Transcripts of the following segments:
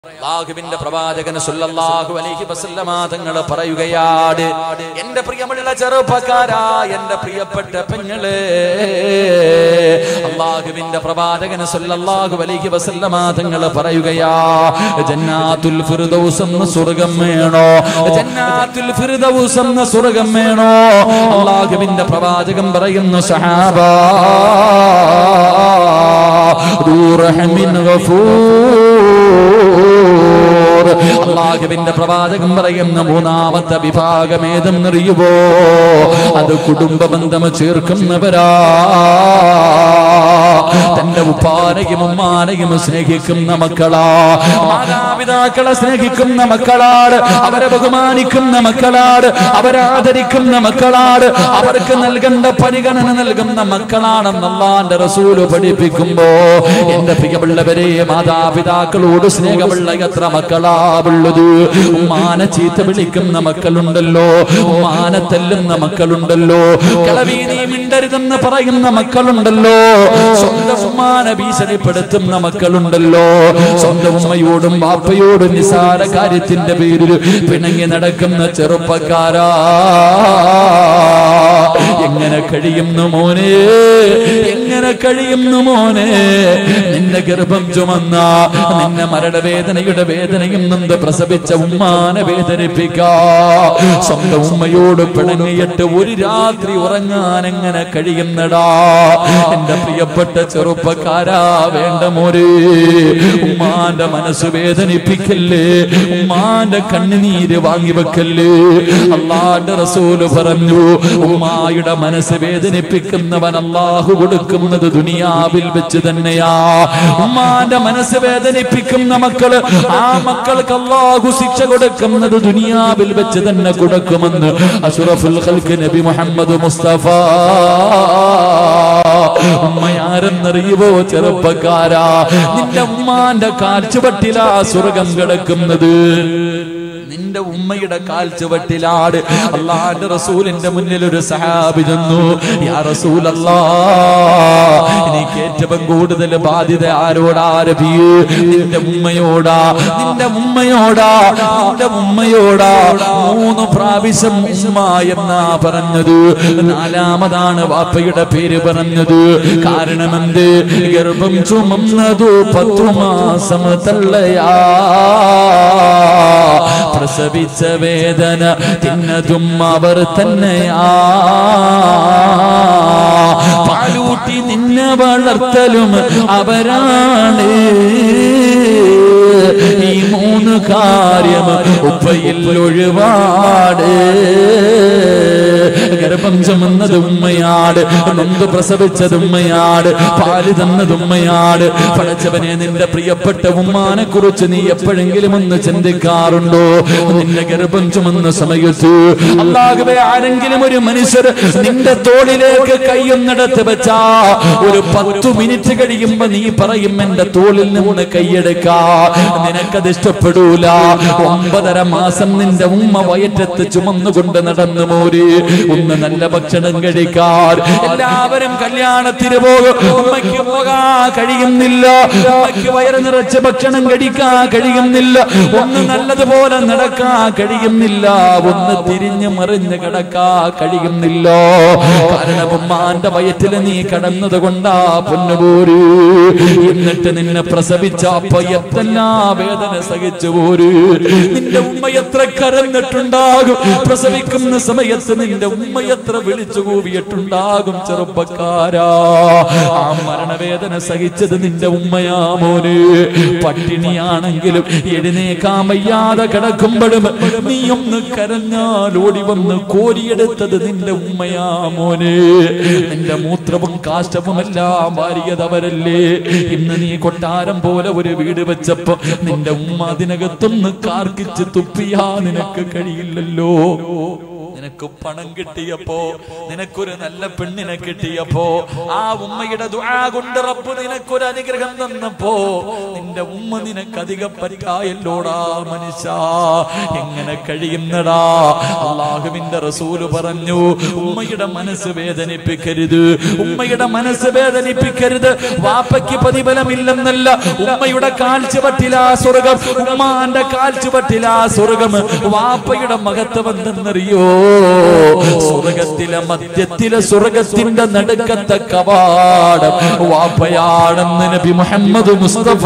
അള്ളാഹുവിന്റെ പ്രവാചകൻ സുല്ലല്ലാഹു അലൈഹി വസല്ലമ തങ്ങൾ പറയുകയാണ് എന്റെ പ്രിയമുള്ള ചെറുപ്പക്കാരാ എന്റെ പ്രിയപ്പെട്ട പെങ്ങളെ അള്ളാഹുവിന്റെ പ്രവാചകൻ സുല്ലല്ലാഹു അലൈഹി വസല്ലമ തങ്ങൾ പറയുകയാ ജന്നാത്തുൽ ഫിർദൗസ് എന്ന സ്വർഗം വേണോ ജന്നാത്തുൽ ഫിർദൗസ് എന്ന സ്വർഗം വേണോ അള്ളാഹുവിന്റെ പ്രവാചകൻ പറയുന്നു സഹാബ ذو رحم غفور അള്ളാഹുവിന്റെ പ്രവാചകൻ പറയുന്ന മൂന്നാമത്തെ വിഭാഗം ഏതെന്നറിയുവോ അത് കുടുംബ ബന്ധം ചേർക്കുന്നവരാ തന്റെ ഉപ്പാനെയും ഉമ്മാനെയും സ്നേഹിക്കുന്ന മക്കളാ മാതാപിതാക്കളെ സ്നേഹിക്കുന്ന മക്കളാട് അവരെ ബഹുമാനിക്കുന്ന മക്കളാട് അവരെ ആദരിക്കുന്ന മക്കളാട് അവർക്ക് നൽകേണ്ട പരിഗണന നൽകുന്ന മക്കളാണെന്ന് അള്ളാന്റെ റസൂല് പഠിപ്പിക്കുമ്പോ എന്റെ പ്രിയമുള്ളവരെ മാതാപിതാക്കളോട് സ്നേഹമുള്ള എത്ര മക്കളാ ഉള്ളത് ഉമ്മാനെ ചീത്ത വിളിക്കുന്ന മക്കളുണ്ടല്ലോ ഉമ്മാനെ തല്ലുന്ന മക്കളുണ്ടല്ലോ കളവി നീ മിണ്ടരുതെന്ന് പറയുന്ന മക്കളുണ്ടല്ലോ സ്വന്തം ഉമ്മാനെ ഭീഷണിപ്പെടുത്തുന്ന മക്കളുണ്ടല്ലോ സ്വന്തം ഉമ്മയോടും ബാപ്പയോടും നിസാര കാര്യത്തിന്റെ പേരിൽ പിണങ്ങി നടക്കുന്ന ചെറുപ്പക്കാരാ എങ്ങനെ കഴിയുന്നു മോനെ എങ്ങനെ കഴിയുന്നു മോനെ നിന്റെ ഗർഭം ചുമന്ന നിന്നെ മരണവേദനയുടെ വേദനയും നൊന്ത് പ്രസവിച്ച ഉമ്മാനെ വേദനിപ്പിക്കാ സ്വന്തം ഉമ്മയോട് പിണങ്ങിയിട്ട് ഒരു രാത്രി ഉറങ്ങാൻ എങ്ങനെ കഴിയുന്നടാ എന്റെ പ്രിയപ്പെട്ട ചെറുപ്പക്കാരാ വേണ്ട മോരെ ഉമ്മാന്റെ മനസ്സ് വേദനിപ്പിക്കല്ലേ ഉമ്മാന്റെ കണ്ണുനീര് വാങ്ങി വെക്കല്ലേ അള്ളാന്റെ റസൂല് പറഞ്ഞു ഉമ്മായുടെ മനസ്സ് വേദനിപ്പിക്കുന്നവൻ അള്ളാഹു കൊടുക്കുന്നത് ദുനിയാവിൽ വെച്ച് തന്നെയാ ഉമ്മാന്റെ മനസ്സ് വേദനിപ്പിക്കുന്ന മക്കള് ആ മക്കൾക്ക് അള്ളാഹു ശിക്ഷ കൊടുക്കുന്നത് ദുനിയാവിൽ വെച്ച് തന്നെ കൊടുക്കുമെന്ന് അഷറഫുൽ ഖൽക്ക് നബി മുഹമ്മദ് മുസ്തഫ ഉമ്മയാരെന്നറിയുവോ ചെറുപ്പക്കാരാ നിന്റെ ഉമ്മാന്റെ കാൽച്ചുവട്ടിലാ സ്വർഗം കിടക്കുന്നത് നിന്റെ ഉമ്മയുടെ കാൽ ചുവട്ടിലാട് അള്ളാന്റെ റസൂലിന്റെ മുന്നിൽ ഒരു സഹാബി ചെന്നു യാ റസൂൽ എനിക്ക് ഏറ്റവും കൂടുതൽ ബാധ്യത ആരോടാ രബിയേ നിന്റെ ഉമ്മയോടാ നിന്റെ ഉമ്മയോടാ നിന്റെ ഉമ്മയോടാ മൂന്ന് പ്രാവശ്യം ഉമ്മ എന്നാ പറഞ്ഞത് നാലാമതാണ് വാപ്പയുടെ പേര് പറഞ്ഞത് കാരണം എന്ത് ഗർഭം ചുമന്നതു പത്തു മാസം തള്ളയാ പ്രസവിച്ച വേദന തിന്നതും അവർ തന്നെയാ പാലൂട്ടി നിന്നെ വളർത്തലും അവരാണ് ഈ മൂന്ന് കാര്യം ഉപ്പയിൽ ഒഴിവാട് ഗർഭം ചുമന്നത് ഉമ്മയാട് നൊന്ത് പ്രസവിച്ചത് ഉമ്മയാട് പാല് തന്നത് ഉമ്മയാട് പടച്ചവനെ നിന്റെ പ്രിയപ്പെട്ട ഉമ്മാനെ കുറിച്ച് നീ എപ്പോഴെങ്കിലും ഒന്ന് ചിന്തിക്കാറുണ്ടോ നിന്റെ ഗർഭം ചുമന്ന സമയത്ത് അല്ലാഹുവേ ആരെങ്കിലും ഒരു മനുഷ്യർ നിന്റെ തോളിലേക്ക് കൈയൊന്നിടത്ത് വെച്ചാ ഒരു പത്തു മിനിറ്റ് കഴിയുമ്പോ നീ പറയും എന്റെ തോളിൽ നിന്ന് കൈയെടുക്കാ നിനക്കത് ഇഷ്ടപ്പെടൂല ഒമ്പതര മാസം നിന്റെ ഉമ്മ വയറ്റത്ത് ചുമന്നുകൊണ്ട് നടന്നു മോര് ഒന്ന് നല്ല ഭക്ഷണം കഴിക്കാൻ എല്ലാവരും കല്യാണത്തിന് പോകും ഉമ്മയ്ക്ക് പോകാൻ കഴിയുന്നില്ല ഉമ്മയ്ക്ക് വയറ് നിറച്ച് ഭക്ഷണം കഴിക്കാൻ കഴിയുന്നില്ല ഒന്ന് നല്ലതുപോലെ നടക്കാൻ കഴിയുന്നില്ല ഒന്ന് തിരിഞ്ഞു മറിഞ്ഞ് കിടക്കാൻ കഴിയുന്നില്ല കാരണം ഉമ്മാന്റെ വയറ്റിൽ നീ കടന്നത് കൊണ്ടാ പൊന്നുപോര് എന്നിട്ട് നിന്നെ പ്രസവിച്ച അപ്പൊ എത്തെല്ലാ വേദന സഹിച്ചു പോര് നിന്റെ ഉമ്മ എത്ര കരഞ്ഞിട്ടുണ്ടാകും പ്രസവിക്കുന്ന സമയത്ത് നിന്റെ ഉമ്മ എത്ര വിളിച്ചു കൂവിയിട്ടുണ്ടാകും ചെറുപ്പക്കാരാ ആ മരണവേദന സഹിച്ചത് നിന്റെ ഉമ്മയാ മോന് പട്ടിണിയാണെങ്കിലും എഴുന്നേക്കാൻ വയ്യാതെ കിടക്കുമ്പോഴും നീ ഒന്ന് കരഞ്ഞാൽ ഓടി വന്ന് കോരിയെടുത്തത് നിന്റെ ഉമ്മയാ മോന് നിന്റെ മൂത്രവും കാഷ്ടവും എല്ലാം വാരിയതവരല്ലേ ഇന്ന് നീ കൊട്ടാരം പോലെ ഒരു വീട് വെച്ചപ്പോ നിന്റെ ഉമ്മ അതിനകത്തൊന്ന് കാർക്കിച്ച് തുപ്പിയാ നിനക്ക് കഴിയില്ലല്ലോ നിനക്ക് പണം കിട്ടിയപ്പോ നിനക്കൊരു നല്ല പെണ്ണിനെ കിട്ടിയപ്പോ ആ ഉമ്മയുടെ ദുആ കൊണ്ട് റബ്ബ് നിനക്കൊരു അനുഗ്രഹം തന്നപ്പോ നിന്റെ ഉമ്മ നിനക്ക് അധികം പറ്റായല്ലോടാ മനുഷ്യ എങ്ങനെ കഴിയുന്നടാ അള്ളാഹുവിന്റെ റസൂല് പറഞ്ഞു ഉമ്മയുടെ മനസ്സ് വേദനിപ്പിക്കരുത് ഉമ്മയുടെ മനസ്സ് വേദനിപ്പിക്കരുത് വാപ്പയ്ക്ക് പ്രതിഫലമില്ലെന്നല്ല ഉമ്മയുടെ കാൽച്ചുവട്ടിലാ സ്വർഗം ഉമ്മാന്റെ കാൽച്ചുവട്ടിലാ സ്വർഗം വാപ്പയുടെ മഹത്വം എന്തെന്നറിയോ സ്വർഗത്തിലെ മധ്യത്തിലെ സ്വർഗത്തിന്റെ നടുക്കത്തെ കവാടം വാപ്പയാണെന്ന് നബി മുഹമ്മദ് മുസ്തഫ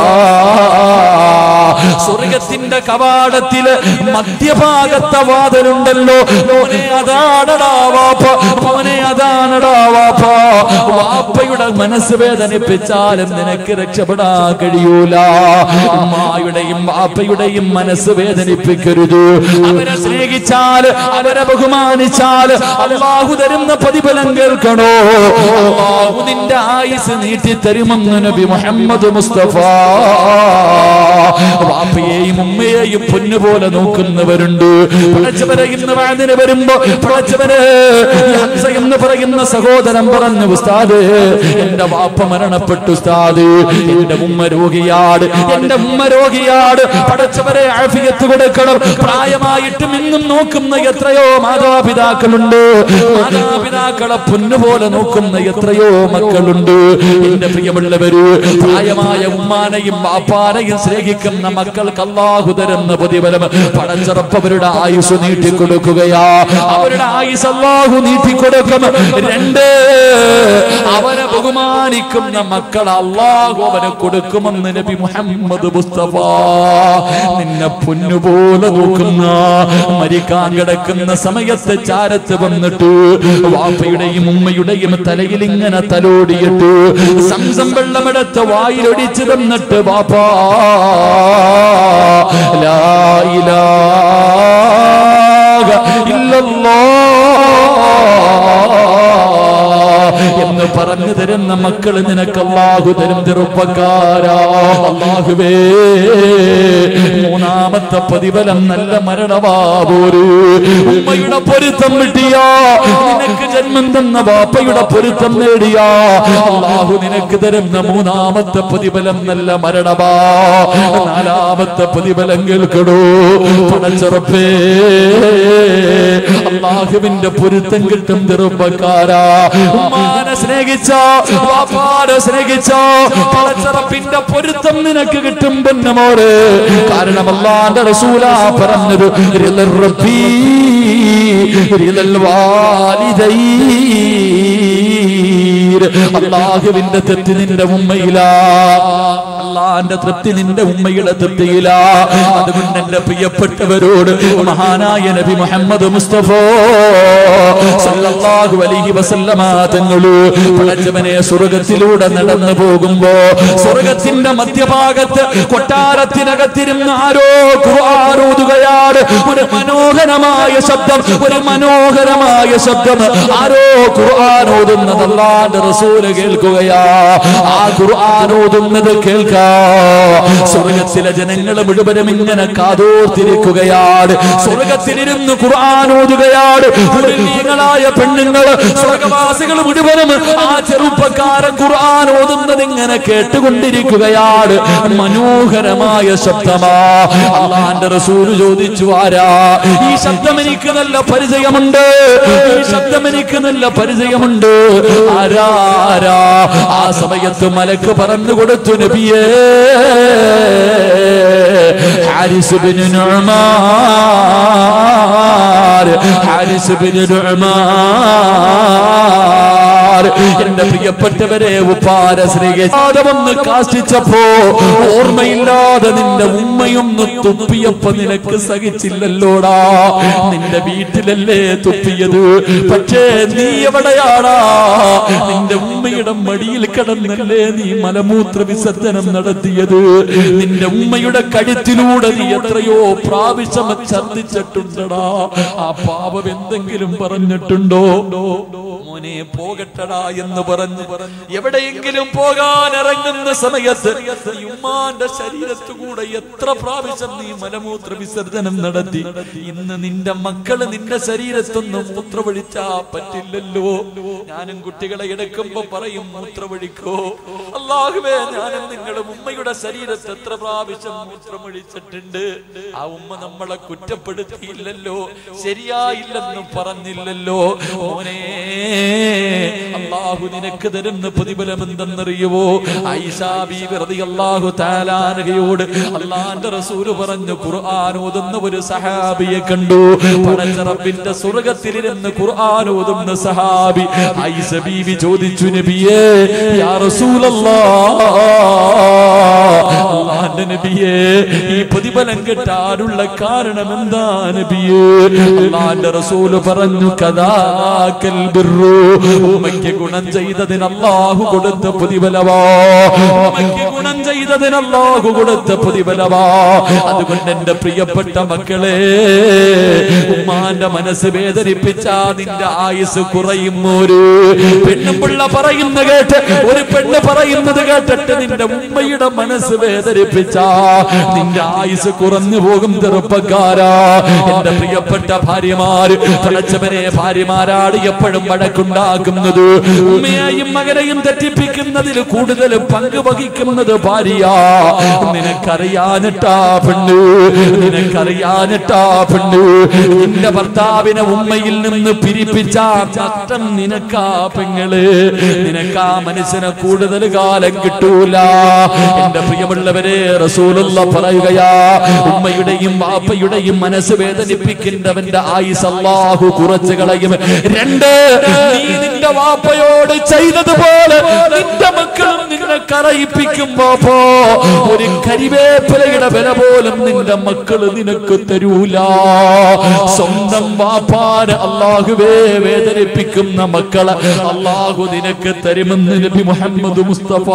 സ്വർഗത്തിന്റെ കവാടത്തില് മധ്യഭാഗത്തെ വാതിലുണ്ടല്ലോ മോനെ അതാണടാ വാപ്പ മോനെ അതാണടാ വാപ്പ വാപ്പയുടെ മനസ്സ് വേദനിപ്പിച്ചാലും നിനക്ക് രക്ഷപ്പെടാൻ കഴിയൂല ഉമ്മായുടെയും വാപ്പയുടെയും മനസ്സ് വേദനിപ്പിക്കരുത് അവരെ സ്നേഹിച്ചാൽ അവരെ ബഹുമാനിച്ചാൽ അള്ളാഹു തരുന്ന പ്രതിഫലം കേൾക്കണോ അള്ളാഹു നിന്റെ ആയുസ് നീട്ടി തരുമെന്ന് നബി മുഹമ്മദ് മുസ്തഫ വാപ്പയെയും ഉമ്മയെയും പൊന്നുപോലെ നോക്കുന്നവരുണ്ട് പടച്ചവരെ ഇന്ന് വാതിന് വരുമ്പോ പടച്ചവര് ഹംസ എന്ന് പറയുന്ന സഹോദരൻ പറഞ്ഞു ഉസ്താദ് എന്റെ വാപ്പ മരണപ്പെട്ടു ഉസ്താദ് എന്റെ ഉമ്മ രോഗിയാട് എന്റെ ഉമ്മ രോഗിയാട് പടച്ചവരെ ആഫിയത്ത് കൊടുക്കണം പ്രായമായിട്ടും ഇന്നും നോക്കുന്ന എത്രയോ മാതാപിതാക്കളുണ്ട് മാതാപിതാക്കളെ പൊന്നുപോലെ നോക്കുന്ന എത്രയോ മക്കളുണ്ട് എന്റെ പ്രിയമുള്ളവര് പ്രായമായ ഉമ്മാനെയും വാപ്പാനെയും സ്നേഹിക്കുന്ന മക്കൾക്ക് അള്ളാഹു തരുന്ന പ്രതിഫലം പടച്ചറപ്പ് അവരുടെ ആയുസ് നീട്ടിക്കൊടുക്കുകയാ അവരുടെ ആയുസ് അള്ളാഹു നീട്ടിക്കൊടുക്കും രണ്ട് അവനെ ബഹുമാനിക്കുന്ന മക്കൾ അള്ളാഹു അവന് കൊടുക്കുമെന്ന് നബി മുഹമ്മദ് മുസ്തഫ നിന്നെ പൊന്നുപോലെ നോക്കുന്ന മരിക്കാൻ കിടക്കുന്ന സമയത്ത് ചാരത്ത് വന്നിട്ട് വാപ്പയുടെയും ഉമ്മയുടെയും തലയിൽ ഇങ്ങനെ തലോടിയിട്ട് സംസം വെള്ളമെടുത്ത് വായിലൊടിച്ചു തന്നിട്ട് വാപ്പാ ലാ ഇലാഹ ഇല്ലല്ലാഹ് എന്ന് പറഞ്ഞു തരുന്ന മക്കള് നിനക്ക് അള്ളാഹു തരും ചെറുപ്പക്കാരാ അള്ളാഹുവേ മൂന്നാമത്തെ പ്രതിഫലം നല്ല മരണവാപോരു ഉമ്മയുടെ പൊരുത്തം കിട്ടിയാ നിനക്ക് ജന്മം തന്ന വാപ്പയുടെ പൊരുത്തം നേടിയാ അള്ളാഹു നിനക്ക് തരുന്ന മൂന്നാമത്തെ പ്രതിഫലം നല്ല മരണവാ നാലാമത്തെ പ്രതിഫലം കേൾക്കടോ പണച്ചെറുപ്പേ അള്ളാഹുവിന്റെ പൊരുത്തം കിട്ടും ചെറുപ്പക്കാരാ ഉമ്മാനെ സ്നേഹിച്ചോ വാപ്പാനെ സ്നേഹിച്ചോ പണച്ചെറുപ്പിന്റെ പൊരുത്തം നിനക്ക് കിട്ടും പൊന്നമോറ് കാരണം അള്ളാന്റെ റസൂലാ പറഞ്ഞത് റിലൽ റബ്ബീ റിലൽ വാലിദൈ അള്ളാഹുവിന്റെ തെറ്റ് നിന്റെ ഉമ്മയിലാ അള്ളാന്റെ തൃപ്തി നിന്റെ ഉമ്മയുടെ തൃപ്തിയില അതുകൊണ്ട് എന്റെ പ്രിയപ്പെട്ടവരോട് മഹാനായ നബി മുഹമ്മദ് മുസ്തഫ സല്ലല്ലാഹു അലൈഹി വസല്ലമ തങ്ങള് പടച്ചവനെ സ്വർഗത്തിലൂടെ നടന്നു പോകുമ്പോ സ്വർഗത്തിന്റെ മധ്യഭാഗത്ത് കൊട്ടാരത്തിനകത്തിരുന്ന് ആരോ ഖുർആാനോതുകയാണ് ഒരു മനോഹരമായ ശബ്ദം ഒരു മനോഹരമായ ശബ്ദം ആരോ ഖുർആാനോതുന്നത് അല്ലാന്റെ റസൂല് കേൾക്കുകയാ ആ ഖുർആാനോതുന്നത് കേൾക്കാ സ്വർഗത്തിലെ ജനങ്ങൾ മുഴുവനും ഇങ്ങനെ കാതോർത്തിരിക്കുകയാണ് സ്വർഗത്തിലിരുന്ന് ഖുർആാനോതുകയാണ് കുലീനങ്ങളായ പെണ്ണുങ്ങൾ സ്വർഗവാസികൾ മുഴുവനും ആ ചെറുപ്പക്കാരൻ ഖുർആൻ ഓതുന്നത് ഇങ്ങനെ കേട്ടുകൊണ്ടിരിക്കുകയാണ് മനോഹരമായ ശബ്ദമാ അള്ളാന്റെ റസൂല് ചോദിച്ചു ആരാ ഈ ശബ്ദം എനിക്ക് നല്ല പരിചയമുണ്ട് ഈ ശബ്ദം എനിക്ക് നല്ല പരിചയമുണ്ട് ആരാ ആരാ ആ സമയത്ത് മലക്ക് പറഞ്ഞു കൊടുത്തു നബിയേ Haris bin Nu'man Haris bin Nu'man എന്റെ പ്രിയപ്പെട്ടവരെ ഉപ്പാര ശ്രീകേശാദമൊന്ന് കാഷ്ടിച്ചപ്പോ ഓർമ്മയില്ലാതെ നിന്റെ ഉമ്മയൊന്ന് തുപ്പിയപ്പോ നിനക്ക് സഹിച്ചില്ലല്ലോടാ നിന്റെ വീട്ടിലല്ലേ തുപ്പിയത് പക്ഷേ നീ എവിടെയാടാ നിന്റെ ഉമ്മയുടെ മടിയിൽ കിടന്നല്ലേ നീ മലമൂത്ര വിസർജനം നടത്തിയത് നിന്റെ ഉമ്മയുടെ കഴുത്തിലൂടെ നീ എത്രയോ പ്രാവശ്യം ഛർദിച്ചിട്ടുണ്ടടാ ആ പാപം എന്തെങ്കിലും പറഞ്ഞിട്ടുണ്ടോ മോനെ പോകട്ടടാ എന്ന് പറഞ്ഞു എവിടെയെങ്കിലും പോകാൻ ഇറങ്ങുന്ന സമയത്ത് ഈ ഉമ്മാന്റെ ശരീരത്തുകൂടെ എത്ര പ്രാവശ്യം നീ മലമൂത്ര വിസർജനം നടത്തി ഇന്ന് നിന്റെ മക്കള് നിന്റെ ശരീരത്തൊന്നും മൂത്രമൊഴിച്ചാ പറ്റില്ലല്ലോ ഞാനും കുട്ടികളെ എടുക്കുമ്പോ പറയും മൂത്രമൊഴിക്കോ അള്ളാഹുവേ ഞാനും നിങ്ങളും ഉമ്മയുടെ ശരീരത്ത് എത്ര പ്രാവശ്യം മൂത്രമൊഴിച്ചിട്ടുണ്ട് ആ ഉമ്മ നമ്മളെ കുറ്റപ്പെടുത്തിയില്ലല്ലോ ശരിയായില്ലെന്ന് പറഞ്ഞില്ലല്ലോ മോനെ അള്ളാഹു നിനക്ക് തരുന്ന പ്രതിഫലം എന്തെന്നറിയുവോ ഐഷാ ബീവി റളിയല്ലാഹു താലാനകയോട് അള്ളാന്റെ റസൂല് പറഞ്ഞു ഖുർആൻ ഓതുന്ന ഒരു സഹാബിയെ കണ്ടു പടച്ച റബ്ബിന്റെ സ്വർഗത്തിലിരുന്ന് ഖുർആൻ ഓതുന്ന സഹാബി ഐസ ബീവി ചോദിച്ചു നബിയേ യാ റസൂലല്ലാഹ് അള്ളാന്റെ നബിയേ ഈ പ്രതിഫലം കിട്ടാനുള്ള കാരണം എന്താ നബിയേ അള്ളാന്റെ റസൂല് പറഞ്ഞു കഥാക്കൽ ബിർറു ഉമ്മയ്ക്ക് ഗുണം ചെയ്തതിന് അള്ളാഹു കൊടുത്ത പ്രതിഫലവാ ഉമ്മയ്ക്ക് ഗുണം ചെയ്തതിന് അള്ളാഹു കൊടുത്ത പ്രതിഫലവാ അതുകൊണ്ട് എന്റെ പ്രിയപ്പെട്ട മക്കളെ ഉമ്മാന്റെ മനസ്സ് വേദനിപ്പിച്ച നിന്റെ ആയുസ് കുറയും ഒരു പെണ്ണും പിള്ള പറയുന്ന കേട്ട് ഒരു പെണ്ണ് പറയുന്നത് കേട്ടിട്ട് നിന്റെ ഉമ്മയുടെ മനസ്സ് വേദനിപ്പിച്ച നിന്റെ ആയുസ് കുറഞ്ഞു പോകും ചെറുപ്പക്കാരാ എന്റെ പ്രിയപ്പെട്ട ഭാര്യമാര് പടച്ചവനെ ഭാര്യമാരാണ് എപ്പോഴും വഴക്കുണ്ടാക്കുന്നത് ഉമ്മയെയും മകനെയും തെറ്റിപ്പിക്കുന്നതിൽ കൂടുതൽ പങ്ക് വഹിക്കുന്നത് ഭാര്യ നിനക്കറിയാനിട്ടാ പെണ്ണ് നിനക്കറിയാനിട്ടാ പെണ്ണ് നിന്റെ ഭർത്താവിനെ ഉമ്മയിൽ നിന്ന് പിരിപ്പിച്ച നഷ്ടം നിനക്കാ പെങ്ങള് നിനക്കാ മനുഷ്യനെ കൂടുതൽ കാലം കിട്ടൂല എന്റെ പ്രിയമുള്ളവരെ റസൂലുള്ള പറയുകയാ ഉമ്മയുടെയും വാപ്പയുടെയും മനസ്സ് വേദനിപ്പിക്കുന്നവന്റെ ആയുസ് അല്ലാഹു കുറച്ച് കളയും രണ്ട് നീ നിന്റെ വാപ്പയോട് ചെയ്തതുപോലെ നിന്റെ മക്കളും നിന്നെ കരയിപ്പിക്കുമ്പോ പോ ഒരു കരിവേപ്പിലയുടെ വില പോലും നിന്റെ മക്കള് നിനക്ക് തരൂല സ്വന്തം വാപ്പാന് അള്ളാഹുവേ വേദനിപ്പിക്കുന്ന മക്കളെ അള്ളാഹു നിനക്ക് തരുമെന്ന് നബി മുഹമ്മദ് മുസ്തഫ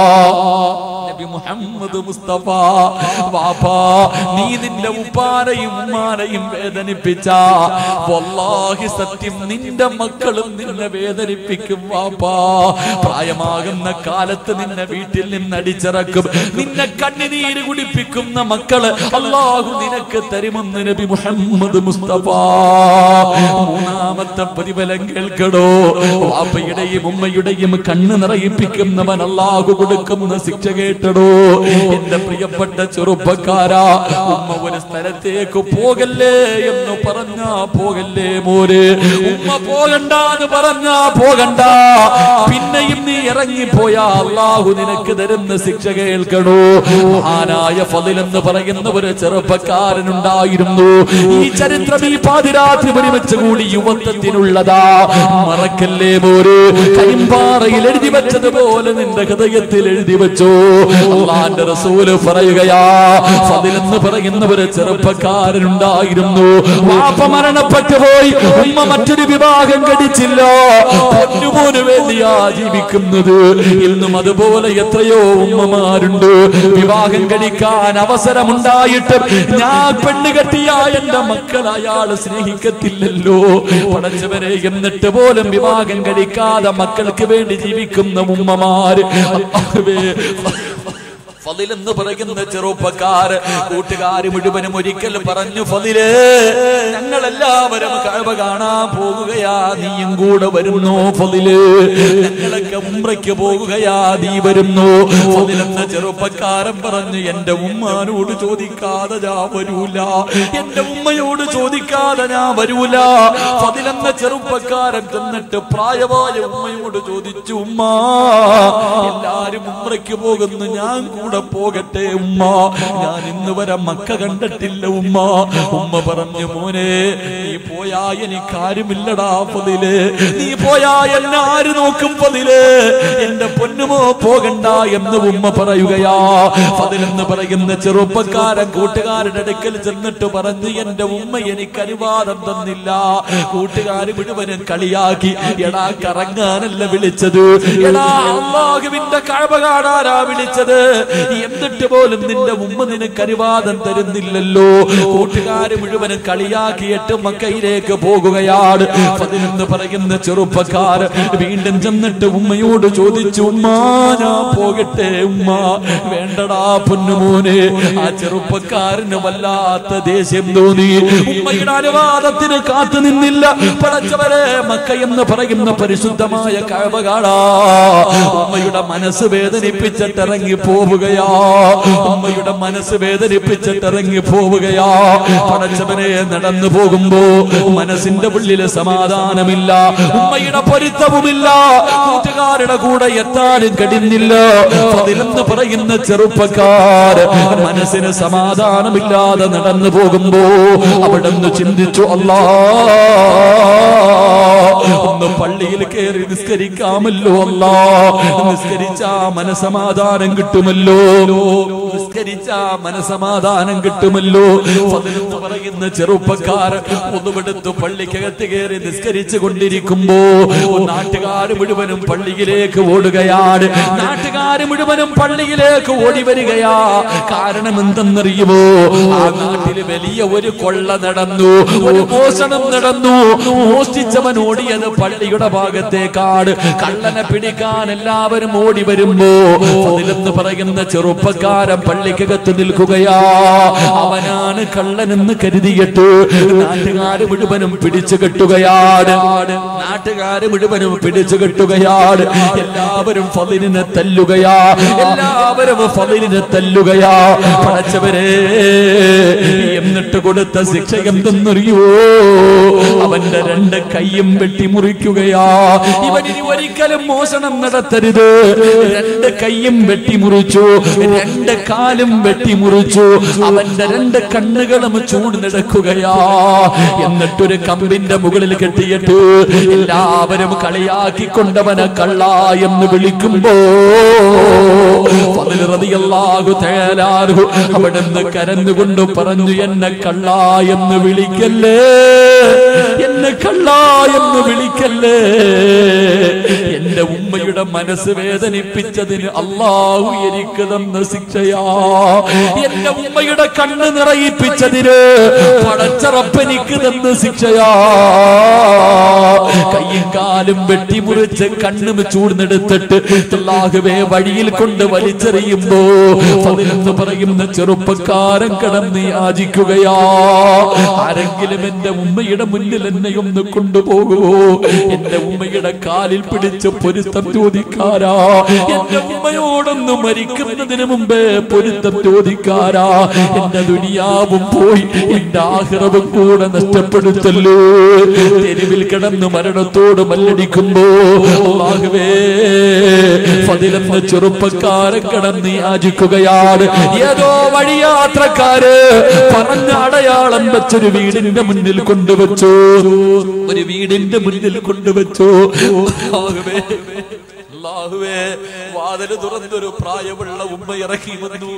നബി മുഹമ്മദ് മുസ്തഫ വാപ്പാ നീ നിന്റെ ഉപ്പാനെയും ഉമ്മാനെയും വേദനിപ്പിച്ച വല്ലാഹി സത്യം നിന്റെ മക്കളും നിന്നെ വേദനിപ്പിക്കും വാപ്പാ പ്രായമാകുന്ന കാലത്ത് നിന്നെ വീട്ടിൽ നിന്ന് അടിച്ചിറക്കും നിന്നെ കണ്ണുനീര് കുടിപ്പിക്കുന്ന മക്കള് അള്ളാഹു നിനക്ക് തരുമെന്ന് നബി മുഹമ്മദ് മുസ്തഫ മൂന്നാമത്തെ പ്രതിഫലം കേൾക്കടോ വാപ്പയുടെയും ഉമ്മയുടെയും കണ്ണ് നിറയിപ്പിക്കുന്നവൻ അള്ളാഹു കൊടുക്കുന്ന ശിക്ഷ കേട്ടടോ എന്റെ പ്രിയപ്പെട്ട ചെറുപ്പക്കാരാ ഉമ്മ ഒരു സ്ഥലത്തേക്ക് പോകല്ലേ എന്ന് പറഞ്ഞാ പോകല്ലേ മോര് ഉമ്മ പോകണ്ട എന്ന് പറഞ്ഞാ പോകണ്ട പിന്നെയും നീ ഇറങ്ങിപ്പോയാ അള്ളാഹു നിനക്ക് തരുന്ന ശിക്ഷ കേൾക്കണോ മഹാനായ ഫതിൽ എന്ന് പറയുന്ന ഒരു ചെറുപ്പക്കാരനുണ്ടായിരുന്നു ഈ ചരിത്രം ഈ പാതിരാത്രി ഒരുമിച്ച് കൂടി യുവത്വത്തിനുള്ളതാ മറക്കല്ലേ മോര് കരിമ്പാറയിൽ എഴുതി വെച്ചതുപോലെ നിന്റെ ഹൃദയത്തിൽ എഴുതി വെച്ചോ അള്ളാന്റെ റസൂല് പറയുകയാ ഫതിൽ എന്ന് പറയുന്ന ഒരു ചെറുപ്പക്കാരനുണ്ടായിരുന്നു വാപ്പ മരണപ്പെട്ടു പോയി ഉമ്മ മറ്റൊരു വിവാഹം കഴിച്ചില്ല പൊന്നുപോന് വേണ്ടിയാ ജീവിക്കുന്നത് ഇന്നും അതുപോലെ എത്രയോ ഉമ്മമാരുണ്ട് വിവാഹം കഴിക്കാൻ അവസരമുണ്ടായിട്ട് ഞാൻ പെണ്ണ് കെട്ടിയ എന്റെ മക്കൾ അയാൾ സ്നേഹിക്കത്തില്ലല്ലോ പടച്ചവരെ എന്നിട്ട് പോലും വിവാഹം കഴിക്കാതെ മക്കൾക്ക് വേണ്ടി ജീവിക്കുന്ന ഉമ്മമാര് അല്ലാഹുവേ ഫതിൽ എന്ന് പറയുന്ന ചെറുപ്പക്കാർ കൂട്ടുകാർ മുഴുവനും ഒരിക്കൽ പറഞ്ഞു ഫതില് ഞങ്ങൾ എല്ലാവരും കഴിവ കാണാൻ പോകുകയാ നീയും കൂടെ വരുന്നു ഫതില് ഞങ്ങളൊക്കെ ഉമ്രയ്ക്ക് പോകുകയാ നീ വരുന്നു ഫതിലെന്ന ചെറുപ്പക്കാരൻ പറഞ്ഞു എന്റെ ഉമ്മാനോട് ചോദിക്കാതെ ഞാൻ വരൂല എന്റെ ഉമ്മയോട് ചോദിക്കാതെ ഞാൻ വരൂല ഫതിലെന്ന ചെറുപ്പക്കാരൻ ചെന്നിട്ട് പ്രായമായ ഉമ്മയോട് ചോദിച്ചു ഉമ്മ എല്ലാരും ഉമ്രയ്ക്ക് പോകുന്നു ഞാൻ കൂടെ പോകട്ടെ ഉമ്മ ഞാൻ ഇന്ന് വരെ മക്ക കണ്ടിട്ടില്ല ഉമ്മ ഉമ്മ പറഞ്ഞു മോനെ നീ പോയാ എനിക്ക് ആരുമില്ലടാ പതില് നീ പോയാ എന്നെ ആര് നോക്കും പതില് എന്റെ പൊന്നുമോ പോകണ്ട എന്ന് ഉമ്മ പറയുകയാ പതിലെന്ന് പറയുന്ന ചെറുപ്പക്കാരൻ കൂട്ടുകാരുടെ അടുക്കൽ ചെന്നിട്ട് പറഞ്ഞു എന്റെ ഉമ്മ എനിക്ക് അനുവാദം തന്നില്ല കൂട്ടുകാര് മുഴുവനും കളിയാക്കി എടാ കറങ്ങാനല്ല വിളിച്ചത് എടാ അള്ളാഹുവിന്റെ കഴവ കാണാനാ വിളിച്ചത് എന്നിട്ട് പോലും നിന്റെ ഉമ്മ നിനക്ക് അനുവാദം തരുന്നില്ലല്ലോ കൂട്ടുകാര് മുഴുവനും കളിയാക്കിയിട്ട് മക്കയിലേക്ക് പോകുകയാണ് പതിനൊന്ന് പറയുന്ന ചെറുപ്പക്കാർ വീണ്ടും ചെന്നിട്ട് ഉമ്മയോട് ചോദിച്ചു ഉമ്മ ഞാൻ പോകട്ടെ ഉമ്മ വേണ്ടടാ പൊന്നുമോനെ ആ ചെറുപ്പക്കാരന് വല്ലാത്ത ദേഷ്യം തോന്നി ഉമ്മയുടെ അനുവാദത്തിന് കാത്തു നിന്നില്ല പടച്ചവരെ മക്ക എന്ന് പറയുന്ന പരിശുദ്ധമായ കഴവകാടാ ഉമ്മയുടെ മനസ്സ് വേദനിപ്പിച്ചിട്ട് ഇറങ്ങി പോവുകയാ ഉമ്മയുടെ മനസ്സ് വേദനിപ്പിച്ചിട്ട് ഇറങ്ങി പോവുകയാ പടച്ചവനെ നടന്നു പോകുമ്പോ മനസ്സിന്റെ ഉള്ളില് സമാധാനമില്ല ഉമ്മയുടെ പൊരുത്തവുമില്ല കൂട്ടുകാരുടെ കൂടെ എത്താനും കഴിയുന്നില്ല പതിനെന്ന് പറയുന്ന ചെറുപ്പക്കാർ മനസ്സിന് സമാധാനമില്ലാതെ നടന്നു പോകുമ്പോ അവിടെ നിന്ന് ചിന്തിച്ചു അല്ലാ ഒന്ന് പള്ളിയിൽ കയറി നിസ്കരിക്കാമല്ലോ അല്ലാ നിസ്കരിച്ച മനസമാധാനം കിട്ടുമല്ലോ നിസ്കരിച്ച മനസമാധാനം കിട്ടുമല്ലോ പതിനൊന്ന് പറയുന്ന ചെറുപ്പക്കാർ ഒന്നുമെടുത്ത് പള്ളിക്കകത്ത് കയറി നിസ്കരിച്ചു കൊണ്ടിരിക്കുമ്പോ നാട്ടുകാർ മുഴുവനും പള്ളിയിലേക്ക് ഓടുകയാണ് നാട്ടുകാർ മുഴുവനും പള്ളിയിലേക്ക് ഓടി വരികയാ കാരണം എന്തെന്നറിയുമോ ആ നാട്ടില് വലിയ ഒരു കൊള്ള നടന്നു ഒരു മോഷണം നടന്നു മോഷ്ടിച്ചവൻ ഓടിയത് പള്ളിയുടെ ഭാഗത്തേക്കാണ് കള്ളനെ പിടിക്കാൻ എല്ലാവരും ഓടി വരുമ്പോ അതിലെന്ന് പറയുന്ന ചെറുപ്പക്കാരൻ പള്ളിക്കകത്ത് നിൽക്കുകയാ അവനാണ് കള്ളനെന്ന് കരുതിയിട്ട് നാട്ടുകാര് മുഴുവനും പിടിച്ചു കെട്ടുകയാണ് നാട്ടുകാര് മുഴുവനും പിടിച്ചു കെട്ടുകയാണ് എല്ലാവരും ഫലിനെ തല്ലുകയാ എല്ലാവരും ഫലിനെ തല്ലുകയാ പടച്ചവരെ എന്നിട്ട് കൊടുത്ത ശിക്ഷ എന്തെന്നറിയോ അവന്റെ രണ്ട് കൈയും വെട്ടി മുറിക്കുകയാ ഇവൻ ഇനി ഒരിക്കലും മോഷണം നടത്തരുത് രണ്ട് കൈയും വെട്ടി മുറിച്ചു രണ്ട് കാലും വെട്ടി മുറിച്ചു അവന്റെ രണ്ട് കണ്ണുകളും ചൂട് നടക്കുകയാ എന്നിട്ടൊരു കമ്പിന്റെ മുകളിൽ കെട്ടിയിട്ട് എല്ലാവരും കളിയാക്കിക്കൊണ്ടവനെ കള്ള എന്ന് വിളിക്കുമ്പോ ഫضل റളിയല്ലാഹു തആല അൻഹു അവിടുന്ന് കരഞ്ഞുകൊണ്ട് പറഞ്ഞു എന്നെ കള്ള എന്ന് വിളിക്കല്ലേ എന്നെ കള്ള എന്ന് വിളിക്കല്ലേ എന്റെ ഉമ്മയുടെ മനസ്സ് വേദനിപ്പിച്ചതിന് അള്ളാഹു എനിക്ക് തന്ന ശിക്ഷയാ എന്റെ ഉമ്മയുടെ കണ്ണ് നിറയിപ്പിച്ചതിന് പടച്ചറപ്പെനിക്ക് തന്ന ശിക്ഷയാ കയ്യും കാലും വെട്ടിമുറിച്ച് കണ്ണും ചൂടുന്നെടുത്തിട്ട് അല്ലാഹുവേ വഴിയിൽ കൊണ്ട് വലിച്ചെറിയുമ്പോ പതിനെന്ന് പറയുന്ന ചെറുപ്പക്കാരൻ കിടന്ന് യാചിക്കുകയാ ആരെങ്കിലും എന്റെ ഉമ്മയുടെ മുന്നിൽ എന്നെ ഒന്ന് കൊണ്ടുപോകുമോ എന്റെ ഉമ്മയുടെ കാലിൽ പിടിച്ച് പൊരുത്തം ചോദിക്കാരാ എന്റെ ഉമ്മയോടൊന്ന് മരിക്കുന്നതിന് മുമ്പേ പൊരുത്തം ചോദിക്കാരാ എന്റെ ദുനിയാവും പോയി എന്റെ ആഹ്റവും കൂടെ നഷ്ടപ്പെടുത്തല്ലോ തെരുവിൽ കിടന്ന് മരണത്തോട് മല്ലടിക്കുമ്പോ അല്ലാഹുവേ ഫതിലെന്ന ചെറുപ്പക്കാരൻ കിടന്ന് യാചിക്കുകയാണ് ഏതോ വഴിയാത്രക്കാര് പറഞ്ഞ അടയാളം വെച്ചൊരു വീടിന്റെ മുന്നിൽ കൊണ്ടുവച്ചു ഒരു വീടിന്റെ മുന്നിൽ കൊണ്ടുവച്ചു അല്ലാഹുവേ അല്ലാഹുവേ വാതില് തുറന്നൊരു പ്രായമുള്ള ഉമ്മ ഇറക്കി വന്നു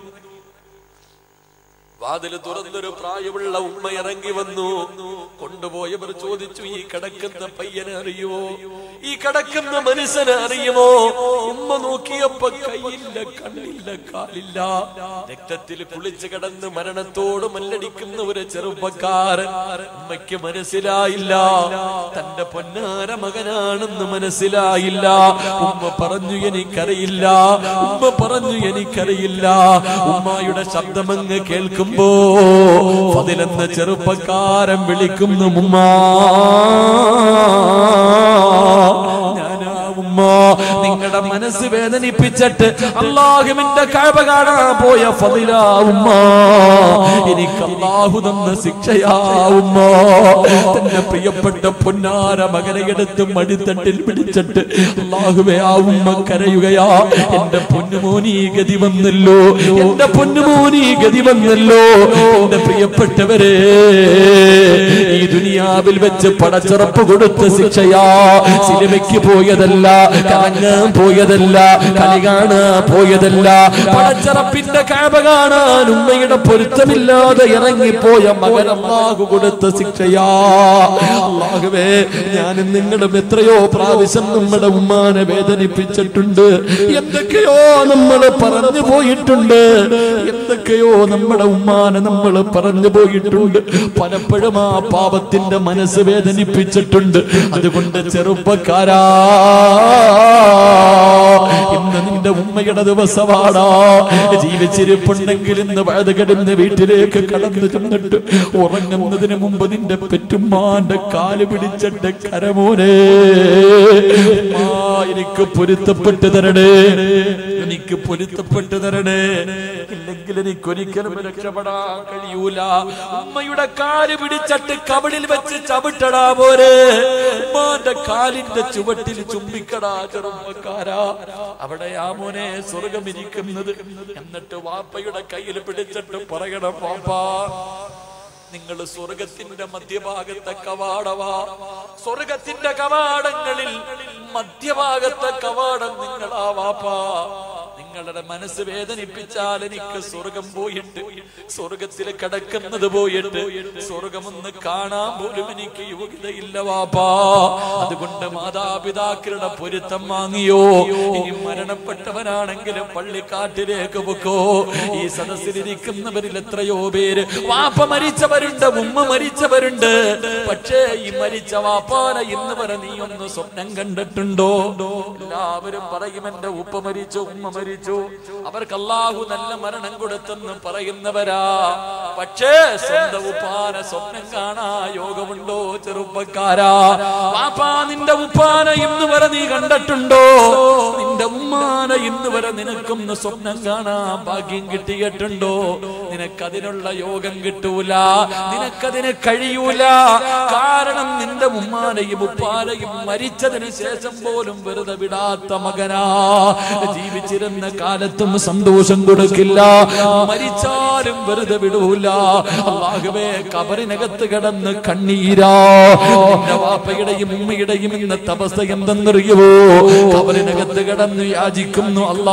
വാതില് തുറന്നൊരു പ്രായമുള്ള ഉമ്മ ഇറങ്ങി വന്നു കൊണ്ടുപോയവർ ചോദിച്ചു ഈ കിടക്കുന്ന പയ്യനെ അറിയുമോ ഈ കിടക്കുന്ന മനുഷ്യനെ അറിയുമോ ഉമ്മ നോക്കിയപ്പോ കൈയില്ല കണ്ണില്ല കാലില്ല രക്തത്തിൽ കുളിച്ചു കിടന്ന് മരണത്തോട് മല്ലടിക്കുന്ന ഒരു ചെറുപ്പക്കാരൻ ഉമ്മയ്ക്ക് മനസ്സിലായില്ല തന്റെ പൊന്നാര മകനാണെന്ന് മനസ്സിലായില്ല ഉമ്മ പറഞ്ഞു എനിക്കറിയില്ല ഉമ്മ പറഞ്ഞു എനിക്കറിയില്ല ഉമ്മായുടെ ശബ്ദമങ്ങ് കേൾക്കുമ്പോ അതിലെന്ന് ചെറുപ്പക്കാരൻ വിളിക്കുന്നു ഉമ്മ ഞാനാ ഉമ്മ നിങ്ങളുടെ മനസ്സ് വേദനിപ്പിച്ചിട്ട് അള്ളാഹുവിന്റെ കഴവ കാണാൻ പോയ ഫതില ഉമ്മ എനിക്ക് അള്ളാഹു തന്ന ശിക്ഷയാ ഉമ്മ തന്റെ പ്രിയപ്പെട്ട പൊന്നാര മകനെ എടുത്ത് മടിത്തട്ടിൽ പിടിച്ചിട്ട് അള്ളാഹുവേ ആ ഉമ്മ കരയുകയാ എന്റെ പൊന്നുമോനി ഗതി വന്നല്ലോ എന്റെ പൊന്നുമോനി ഗതി വന്നല്ലോ എന്റെ പ്രിയപ്പെട്ടവരെ ഈ ദുനിയാവിൽ വെച്ച് പടച്ചുറപ്പ് കൊടുത്ത ശിക്ഷയാ സിനിമയ്ക്ക് പോയതല്ല കറങ്ങാൻ പോയതല്ല കളി കാണാൻ പോയതല്ല പടച്ചറപ്പിന്റെ കാപ കാണാൻ ഉമ്മയുടെ പൊരുത്തമില്ല ബോധമില്ലാതെ ഇറങ്ങിപ്പോയ മകൻ അള്ളാഹു കൊടുത്ത ശിക്ഷയാ അള്ളാഹുവേ ഞാനും നിങ്ങളും എത്രയോ പ്രാവശ്യം നമ്മുടെ ഉമ്മാനെ വേദനിപ്പിച്ചിട്ടുണ്ട് എന്തൊക്കെയോ നമ്മൾ പറഞ്ഞു പോയിട്ടുണ്ട് എന്തൊക്കെയോ നമ്മുടെ ഉമ്മാനെ നമ്മൾ പറഞ്ഞു പോയിട്ടുണ്ട് പലപ്പോഴും ആ പാപത്തിന്റെ മനസ്സ് വേദനിപ്പിച്ചിട്ടുണ്ട് അതുകൊണ്ട് ചെറുപ്പക്കാരാ ഇന്ന് നിന്റെ ഉമ്മയുടെ ദിവസമാടാ ജീവിച്ചിരിപ്പുണ്ടെങ്കിൽ ഇന്ന് വഴുതുകിടന്ന് വീട്ടിലേക്ക് കടന്നു ചെന്നിട്ട് ഉറങ്ങുന്നതിന് മുമ്പ് നിന്റെ പെറ്റുമ്മാന്റെ കാല് പിടിച്ചിട്ട് കരമോനെ ഉമ്മാ, എനിക്ക് പൊരുത്തപ്പെട്ട് തരണേ എനിക്ക് പൊരുത്തപ്പെട്ട് തരണേ ഇല്ലെങ്കിൽ എനിക്ക് ഒരിക്കലും രക്ഷപ്പെടാൻ കഴിയൂല ഉമ്മയുടെ കാല് പിടിച്ചിട്ട് കവളിൽ വെച്ച് ചവിട്ടടാ പോരെ ഉമ്മാന്റെ കാലിന്റെ ചുവട്ടിൽ ചുംബിക്കടാ ചെറുപ്പക്കാരാ അവിടെ ആ മോനെ സ്വർഗം ഇരിക്കുന്നത് എന്നിട്ട് വാപ്പയുടെ കയ്യിൽ പിടിച്ചിട്ട് പറയണം വാപ്പാ നിങ്ങൾ സ്വർഗത്തിന്റെ മധ്യഭാഗത്തെ കവാടവാ സ്വർഗത്തിന്റെ കവാടങ്ങളിൽ മധ്യഭാഗത്തെ കവാടം നിങ്ങളാ വാപ്പാ നിങ്ങളുടെ മനസ്സ് വേദനിപ്പിച്ചാൽ എനിക്ക് സ്വർഗം പോയിട്ട് സ്വർഗത്തിൽ കിടക്കുന്നത് പോയിട്ട് സ്വർഗമൊന്ന് കാണാൻ പോലും എനിക്ക് യോഗ്യതയില്ല വാപ്പാ അതുകൊണ്ട് മാതാപിതാക്കളുടെ പൊരുത്തം വാങ്ങിയോ ഇനി മരണപ്പെട്ടവനാണെങ്കിലും പള്ളിക്കാട്ടിലേക്ക് പൊക്കോ ഈ സദസ്സിലിരിക്കുന്നവരിൽ എത്രയോ പേര് വാപ്പ മരിച്ചവരുണ്ട് ഉമ്മ മരിച്ചവരുണ്ട് പക്ഷേ ഈ മരിച്ച വാപ്പാന ഇന്ന് വരെ നീ ഒന്ന് സ്വപ്നം കണ്ടിട്ടുണ്ടോ എല്ലാവരും പറയും എന്റെ ഉപ്പ മരിച്ചു ഉമ്മ മരിച്ചു അവർക്ക് അള്ളാഹു നല്ല മരണം കൊടുത്തെന്ന് പറയുന്നവരാ പക്ഷേ സ്വന്തം ഉപ്പാന സ്വപ്നം കാണാ യോഗമുണ്ടോ ചെറുപ്പക്കാരാ വാപ്പാ നിന്റെ ഉപ്പാന ഇന്ന് വരെ നീ കണ്ടിട്ടുണ്ടോ നിന്റെ ഉമ്മാന ഇന്ന് വരെ നിനക്കൊന്ന് സ്വപ്നം കാണാ ഭാഗ്യം കിട്ടിയിട്ടുണ്ടോ നിനക്കതിനുള്ള യോഗം കിട്ടൂല നിനക്കതിന് കഴിയൂല കാരണം നിന്റെ ഉമ്മാനെയും ഉപ്പാനെയും മരിച്ചതിന് ശേഷം പോലും വെറുതെ വിടാത്ത മകനാ ജീവിച്ചിരുന്ന കാലത്തും സന്തോഷം കൊടുക്കില്ല മരിച്ചാലും വെറുതെ വിടൂല അള്ളാഹുവേ കബറിനകത്ത് കിടന്ന് കണ്ണീരാ നിന്റെ വാപ്പയുടെയും ഉമ്മയുടെയും ഇന്നത്തെ അവസ്ഥ എന്തെന്നറിയുവോ കബറിനകത്ത് കിടന്ന് യാചിക്കുന്നു അല്ലാ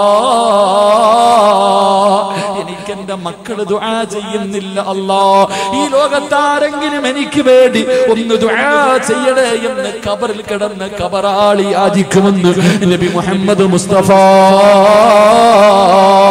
എനിക്ക് എന്റെ മക്കള് ദുആ ചെയ്യുന്നില്ല അല്ലാ ഈ ലോകത്താരെങ്കിലും എനിക്ക് വേണ്ടി ഒന്ന് ദുആ ചെയ്യണേ എന്ന് കബറിൽ കിടന്ന് കബറാളി യാചിക്കുമെന്ന് നബി മുഹമ്മദ് മുസ്തഫ